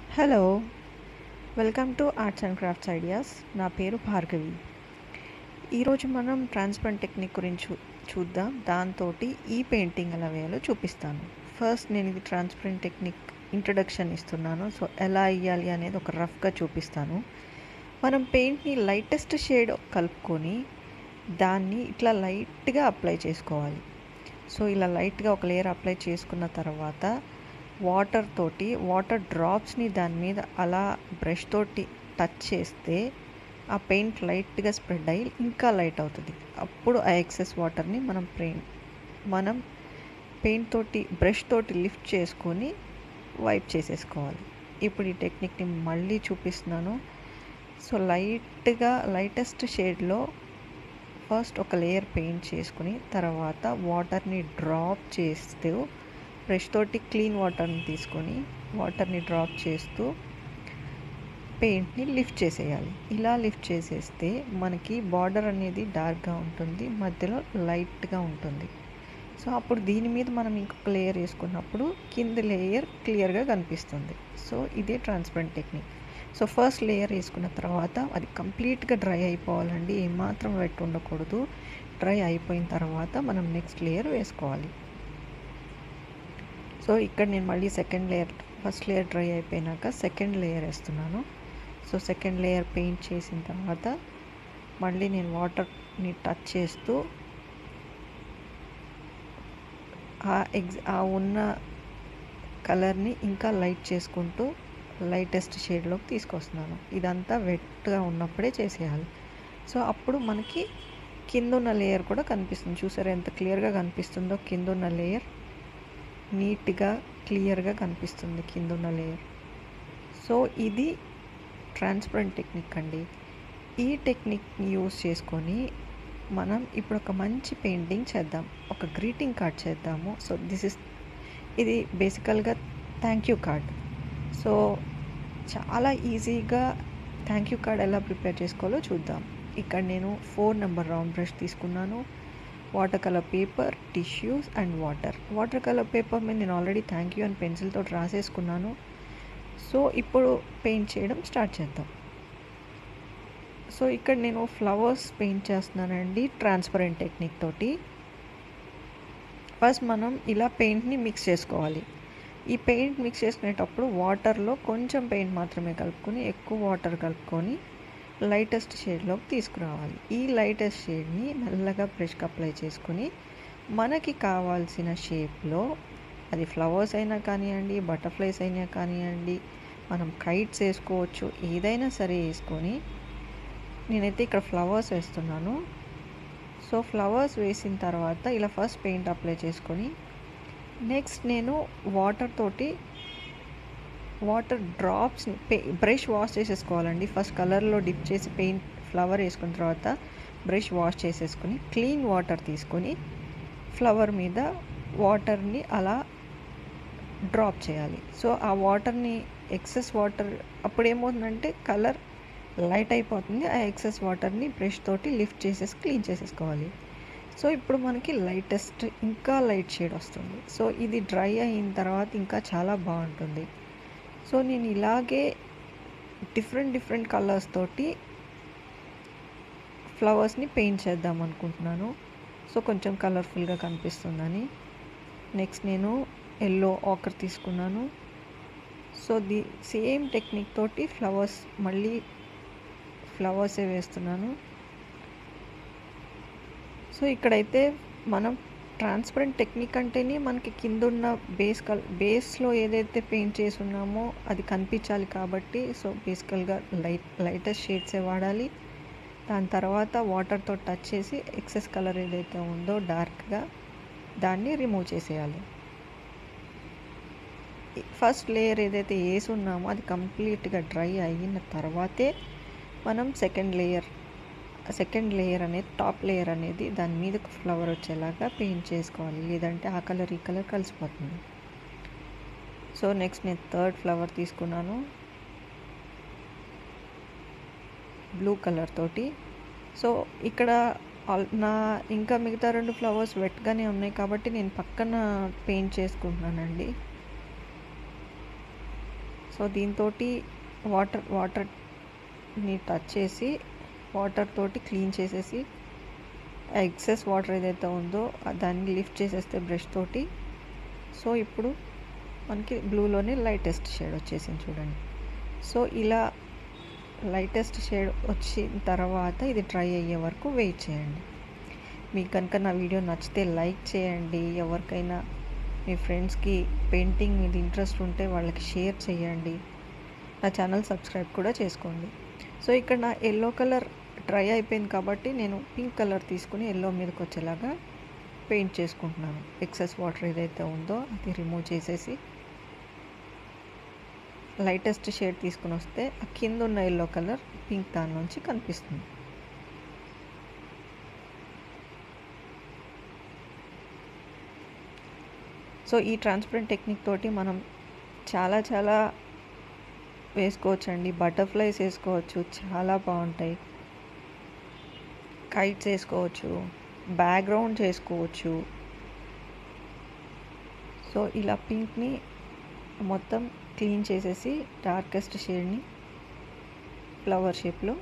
hello welcome to arts and crafts ideas నా పేరు భార్గవి ఈరోజు మనం ట్రాన్స్పరెంట్ టెక్నిక్ గురించి చూ చూద్దాం దాంతో ఈ పెయింటింగ్ ఎలా వేయాలో చూపిస్తాను ఫస్ట్ నేను ఇది ట్రాన్స్పరెంట్ టెక్నిక్ ఇంట్రడక్షన్ ఇస్తున్నాను సో ఎలా వేయాలి అనేది ఒక రఫ్గా చూపిస్తాను మనం పెయింట్ని లైటెస్ట్ షేడ్ కలుపుకొని దాన్ని ఇట్లా లైట్గా అప్లై చేసుకోవాలి సో ఇలా లైట్గా ఒక లేయర్ అప్లై చేసుకున్న తర్వాత వాటర్ తోటి వాటర్ డ్రాప్స్ని దాని మీద అలా బ్రష్ తోటి టచ్ చేస్తే ఆ పెయింట్ లైట్గా స్ప్రెడ్ అయ్యి ఇంకా లైట్ అవుతుంది అప్పుడు ఆ ఎక్సెస్ వాటర్ని మనం పెయింట్ మనం పెయింట్ తోటి బ్రష్ తోటి లిఫ్ట్ చేసుకొని వైప్ చేసేసుకోవాలి ఇప్పుడు ఈ టెక్నిక్ని మళ్ళీ చూపిస్తున్నాను సో లైట్గా లైటెస్ట్ షేడ్లో ఫస్ట్ ఒక లేయర్ పెయింట్ చేసుకుని తర్వాత వాటర్ని డ్రాప్ చేస్తూ బ్రష్ తోటి క్లీన్ వాటర్ని తీసుకొని వాటర్ని డ్రాప్ చేస్తూ పెయింట్ని లిఫ్ట్ చేసేయాలి ఇలా లిఫ్ట్ చేసేస్తే మనకి బార్డర్ అనేది డార్క్గా ఉంటుంది మధ్యలో లైట్గా ఉంటుంది సో అప్పుడు దీని మీద మనం ఇంకొక లేయర్ వేసుకున్నప్పుడు కింద లేయర్ క్లియర్గా కనిపిస్తుంది సో ఇదే transparent technique so first layer వేసుకున్న తర్వాత అది కంప్లీట్గా డ్రై అయిపోవాలండి ఏమాత్రం వెట్ ఉండకూడదు డ్రై అయిపోయిన తర్వాత మనం నెక్స్ట్ లేయర్ వేసుకోవాలి సో ఇక్కడ నేను మళ్ళీ second layer first layer dry అయిపోయినాక సెకండ్ లేయర్ వేస్తున్నాను సో సెకండ్ లేయర్ పెయింట్ చేసిన తర్వాత మళ్ళీ నేను వాటర్ని టచ్ చేస్తూ ఆ ఎగ్జ్ ఆ ఉన్న కలర్ని ఇంకా లైట్ చేసుకుంటూ లైటెస్ట్ షేడ్లోకి తీసుకొస్తున్నాను ఇదంతా వెట్గా ఉన్నప్పుడే చేసేయాలి సో అప్పుడు మనకి కింద ఉన్న లేయర్ కూడా కనిపిస్తుంది చూసారా ఎంత క్లియర్గా కనిపిస్తుందో కింద ఉన్న లేయర్ నీట్గా క్లియర్గా కనిపిస్తుంది కింద ఉన్న లేయర్ సో ఇది ట్రాన్స్పరెంట్ టెక్నిక్ అండి ఈ టెక్నిక్ని యూస్ చేసుకొని మనం ఇప్పుడు ఒక మంచి పెయింటింగ్ చేద్దాం ఒక గ్రీటింగ్ కార్డ్ చేద్దాము సో దిస్ ఇస్ ఇది బేసికల్గా థ్యాంక్ యూ కార్డ్ సో చాలా ఈజీగా థ్యాంక్ యూ కార్డ్ ఎలా ప్రిపేర్ చేసుకోవాలో చూద్దాం ఇక్కడ నేను ఫోర్ నెంబర్ రౌండ్ బ్రష్ తీసుకున్నాను water colour paper tissues and water water colour paper మీద నేను ఆల్రెడీ థ్యాంక్ యూ అని పెన్సిల్తో రాసేసుకున్నాను సో ఇప్పుడు పెయింట్ చేయడం స్టార్ట్ చేద్దాం సో ఇక్కడ నేను ఫ్లవర్స్ పెయింట్ చేస్తున్నానండి ట్రాన్స్పరెంట్ టెక్నిక్ తోటి ఫస్ట్ మనం ఇలా పెయింట్ని మిక్స్ చేసుకోవాలి ఈ పెయింట్ మిక్స్ చేసుకునేటప్పుడు వాటర్లో కొంచెం పెయింట్ మాత్రమే కలుపుకొని ఎక్కువ వాటర్ కలుపుకొని లైటెస్ట్ షేడ్లోకి తీసుకురావాలి ఈ లైటెస్ట్ షేడ్ని మెల్లగా బ్రష్కి అప్లై చేసుకొని మనకి కావాల్సిన షేప్లో అది ఫ్లవర్స్ అయినా కానివ్వండి బటర్ఫ్లైస్ అయినా కానివ్వండి మనం కైట్స్ వేసుకోవచ్చు ఏదైనా సరే వేసుకొని నేనైతే ఇక్కడ ఫ్లవర్స్ వేస్తున్నాను సో ఫ్లవర్స్ వేసిన తర్వాత ఇలా ఫస్ట్ పెయింట్ అప్లై చేసుకొని నెక్స్ట్ నేను వాటర్ తోటి వాటర్ డ్రాప్స్ని పే బ్రష్ వాష్ చేసేసుకోవాలండి ఫస్ట్ కలర్లో డిప్ చేసి పెయింట్ ఫ్లవర్ వేసుకున్న తర్వాత బ్రష్ వాష్ చేసేసుకొని క్లీన్ వాటర్ తీసుకొని ఫ్లవర్ మీద వాటర్ని అలా డ్రాప్ చేయాలి సో ఆ వాటర్ని ఎక్సెస్ వాటర్ అప్పుడు ఏమవుతుందంటే కలర్ లైట్ అయిపోతుంది ఆ ఎక్సెస్ వాటర్ని బ్రష్ తోటి లిఫ్ట్ చేసేసి క్లీన్ చేసేసుకోవాలి సో ఇప్పుడు మనకి లైటెస్ట్ ఇంకా లైట్ షేడ్ వస్తుంది సో ఇది డ్రై అయిన తర్వాత ఇంకా చాలా బాగుంటుంది సో నేను ఇలాగే డిఫరెంట్ డిఫరెంట్ కలర్స్ తోటి ఫ్లవర్స్ని పెయింట్ చేద్దాం అనుకుంటున్నాను సో కొంచెం కలర్ఫుల్గా కనిపిస్తుందని నెక్స్ట్ నేను ఎల్లో ఆకర్ తీసుకున్నాను సో ది సేమ్ టెక్నిక్ తోటి ఫ్లవర్స్ మళ్ళీ ఫ్లవర్సే వేస్తున్నాను సో ఇక్కడైతే మనం ట్రాన్స్పరెంట్ టెక్నిక్ అంటేనే మనకి కింద ఉన్న బేస్ కల్ బేస్లో ఏదైతే పెయింట్ చేసి ఉన్నామో అది కనిపించాలి కాబట్టి సో బేసికల్గా లైట్ లైటెస్ట్ షేడ్సే వాడాలి దాని తర్వాత వాటర్తో టచ్ చేసి ఎక్సెస్ కలర్ ఏదైతే ఉందో డార్క్గా దాన్ని రిమూవ్ చేసేయాలి ఫస్ట్ లేయర్ ఏదైతే వేసి ఉన్నామో అది కంప్లీట్గా డ్రై అయిన తర్వాతే మనం సెకండ్ లేయర్ సెకండ్ లేయర్ అనేది టాప్ లేయర్ అనేది దాని మీద ఫ్లవర్ వచ్చేలాగా పెయింట్ చేసుకోవాలి లేదంటే ఆ కలర్ ఈ కలర్ కలిసిపోతుంది సో నెక్స్ట్ నేను థర్డ్ ఫ్లవర్ తీసుకున్నాను బ్లూ కలర్ తోటి సో ఇక్కడ నా ఇంకా మిగతా రెండు ఫ్లవర్స్ వెట్గానే ఉన్నాయి కాబట్టి నేను పక్కన పెయింట్ చేసుకుంటున్నానండి సో సో దీంతో వాటర్ వాటర్ని టచ్ చేసి వాటర్ తోటి క్లీన్ చేసేసి ఎక్సెస్ వాటర్ ఏదైతే ఉందో దాన్ని లిఫ్ట్ చేసేస్తే బ్రష్ తోటి సో ఇప్పుడు మనకి బ్లూలోనే లైటెస్ట్ షేడ్ వచ్చేసింది చూడండి సో ఇలా లైటెస్ట్ షేడ్ వచ్చిన తర్వాత ఇది డ్రై అయ్యే వరకు వెయిట్ చేయండి మీకు కనుక నా వీడియో నచ్చితే లైక్ చేయండి ఎవరికైనా మీ ఫ్రెండ్స్కి పెయింటింగ్ మీద ఇంట్రెస్ట్ ఉంటే వాళ్ళకి షేర్ చేయండి నా ఛానల్ సబ్స్క్రైబ్ కూడా చేసుకోండి సో ఇక్కడ నా ఎల్లో కలర్ డ్రై అయిపోయింది కాబట్టి నేను పింక్ కలర్ తీసుకుని ఎల్లో మీదకి వచ్చేలాగా పెయింట్ చేసుకుంటున్నాను ఎక్సెస్ వాటర్ ఏదైతే ఉందో అది రిమూవ్ చేసేసి లైటెస్ట్ షేడ్ తీసుకుని వస్తే ఆ కింద ఉన్న ఎల్లో కలర్ పింక్ దాని నుంచి కనిపిస్తుంది సో ఈ ట్రాన్స్పరెంట్ టెక్నిక్ తోటి మనం చాలా చాలా వేసుకోవచ్చండి బటర్ఫ్లైస్ వేసుకోవచ్చు చాలా బాగుంటాయి కైట్స్ వేసుకోవచ్చు బ్యాక్గ్రౌండ్ చేసుకోవచ్చు సో ఇలా పింక్ని మొత్తం క్లీన్ చేసేసి డార్కెస్ట్ షేడ్ని ఫ్లవర్ షేప్లో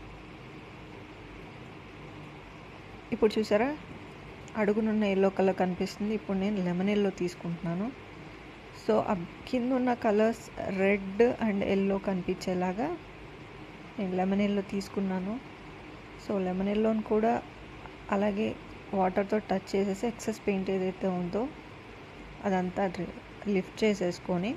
ఇప్పుడు చూసారా అడుగునున్న ఎల్లో కలర్ కనిపిస్తుంది ఇప్పుడు నేను లెమన్ ఎల్లో తీసుకుంటున్నాను సో కింద ఉన్న కలర్స్ రెడ్ అండ్ ఎల్లో కనిపించేలాగా నేను లెమన్ ఎల్లో తీసుకున్నాను సో లెమన్ ఎల్లోని కూడా అలాగే వాటర్తో టచ్ చేసేసి ఎక్సెస్ పెయింట్ ఏదైతే ఉందో అదంతా లిఫ్ట్ చేసేసుకొని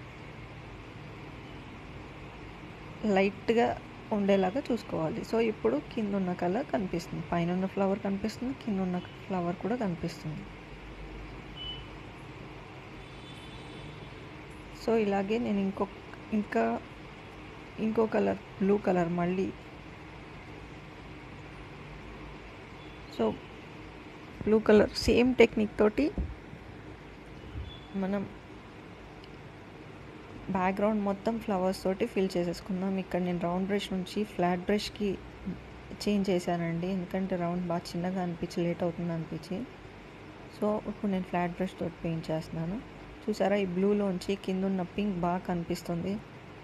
లైట్గా ఉండేలాగా చూసుకోవాలి సో ఇప్పుడు కింద ఉన్న కలర్ కనిపిస్తుంది పైన ఉన్న ఫ్లవర్ కనిపిస్తుంది కింద ఉన్న ఫ్లవర్ కూడా కనిపిస్తుంది సో ఇలాగే నేను ఇంకో ఇంకా ఇంకో కలర్ బ్లూ కలర్ మళ్ళీ so blue colour same technique తోటి మనం బ్యాక్గ్రౌండ్ మొత్తం ఫ్లవర్స్ తోటి ఫిల్ చేసేసుకుందాం ఇక్కడ నేను రౌండ్ బ్రష్ నుంచి ఫ్లాట్ బ్రష్కి చేంజ్ చేశానండి ఎందుకంటే రౌండ్ బాగా చిన్నగా అనిపించి లేట్ అవుతుంది అనిపించి సో ఇప్పుడు నేను ఫ్లాట్ బ్రష్ తోటి పెయింట్ చేస్తున్నాను చూసారా ఈ బ్లూలోంచి కింద ఉన్న పింక్ బాగా కనిపిస్తుంది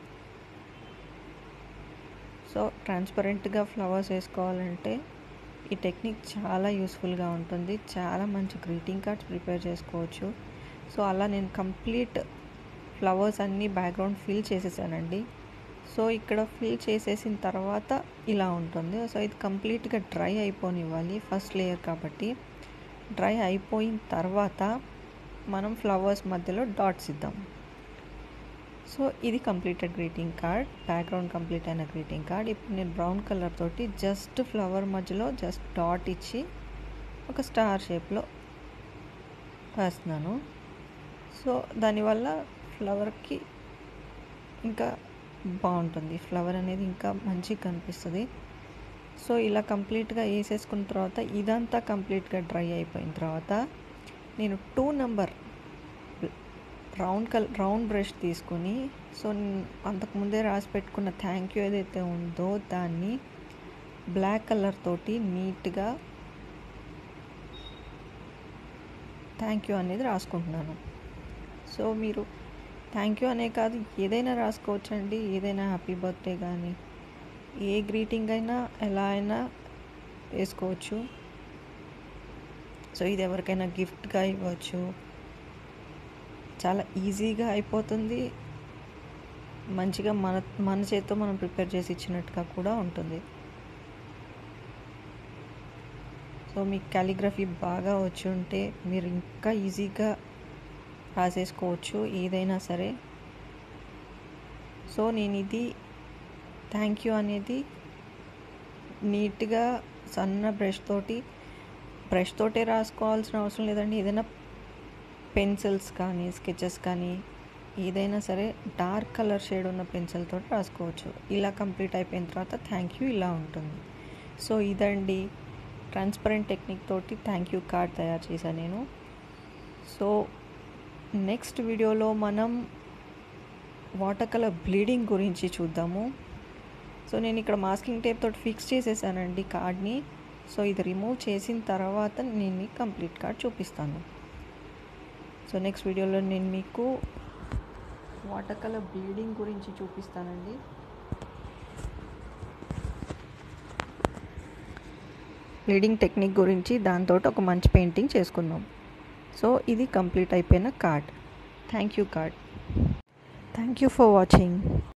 సో ట్రాన్స్పరెంట్గా ఫ్లవర్స్ వేసుకోవాలంటే ఈ టెక్నిక్ చాలా యూస్ఫుల్గా ఉంటుంది చాలా మంచి గ్రీటింగ్ కార్డ్స్ ప్రిపేర్ చేసుకోవచ్చు సో అలా నేను కంప్లీట్ ఫ్లవర్స్ అన్నీ బ్యాక్గ్రౌండ్ ఫిల్ చేసేసానండి సో ఇక్కడ ఫిల్ చేసేసిన తర్వాత ఇలా ఉంటుంది సో ఇది కంప్లీట్గా డ్రై అయిపోనివ్వాలి ఫస్ట్ లేయర్ కాబట్టి డ్రై అయిపోయిన తర్వాత మనం ఫ్లవర్స్ మధ్యలో డాట్స్ ఇద్దాం సో ఇది completed greeting card background complete అయిన గ్రీటింగ్ కార్డ్ ఇప్పుడు నేను బ్రౌన్ కలర్ తోటి జస్ట్ ఫ్లవర్ మధ్యలో జస్ట్ డాట్ ఇచ్చి ఒక స్టార్ షేప్లో వేస్తున్నాను సో దానివల్ల ఫ్లవర్కి ఇంకా బాగుంటుంది ఫ్లవర్ అనేది ఇంకా మంచిగా కనిపిస్తుంది సో ఇలా కంప్లీట్గా వేసేసుకున్న తర్వాత ఇదంతా కంప్లీట్గా డ్రై అయిపోయిన తర్వాత నేను two number round colour round brush తీసుకొని సో అంతకుముందే రాసి పెట్టుకున్న థ్యాంక్ యూ ఏదైతే ఉందో దాన్ని బ్లాక్ కలర్ తోటి నీట్గా థ్యాంక్ యూ అనేది రాసుకుంటున్నాను సో మీరు థ్యాంక్ యూ అనే కాదు ఏదైనా రాసుకోవచ్చండి ఏదైనా హ్యాపీ బర్త్డే కానీ ఏ గ్రీటింగ్ అయినా ఎలా అయినా వేసుకోవచ్చు సో ఇది ఎవరికైనా గిఫ్ట్గా ఇవ్వచ్చు చాలా ఈజీగా అయిపోతుంది మంచిగా మన మన చేతితో మనం ప్రిపేర్ చేసి ఇచ్చినట్టుగా కూడా ఉంటుంది సో మీకు క్యాలిగ్రఫీ బాగా వచ్చి ఉంటే మీరు ఇంకా ఈజీగా రాసేసుకోవచ్చు ఏదైనా సరే సో నేను ఇది థ్యాంక్ యూ అనేది నీట్గా సన్న బ్రష్ తోటి బ్రష్ తోటే రాసుకోవాల్సిన అవసరం లేదండి ఏదైనా పెన్సిల్స్ కానీ స్కెచెస్ కానీ ఏదైనా సరే డార్క్ కలర్ షేడ్ ఉన్న పెన్సిల్ తోటి రాసుకోవచ్చు ఇలా కంప్లీట్ అయిపోయిన తర్వాత థ్యాంక్ యూ ఇలా ఉంటుంది సో ఇదండి ట్రాన్స్పరెంట్ టెక్నిక్ తోటి థ్యాంక్ యూ కార్డ్ తయారు చేశాను నేను సో నెక్స్ట్ వీడియోలో మనం వాటర్ కలర్ బ్లీడింగ్ గురించి చూద్దాము సో నేను ఇక్కడ మాస్కింగ్ టేప్ తోటి ఫిక్స్ చేసేసానండి కార్డ్ని సో ఇది రిమూవ్ చేసిన తర్వాత నేను మీకు కంప్లీట్ కార్డ్ చూపిస్తాను సో నెక్స్ట్ వీడియోలో నేను మీకు వాటర్ కలర్ బ్లీడింగ్ గురించి చూపిస్తానండి బ్లీడింగ్ టెక్నిక్ గురించి దాంతో ఒక మంచి పెయింటింగ్ చేసుకుందాం సో ఇది కంప్లీట్ అయిపోయిన card thank you card thank you for watching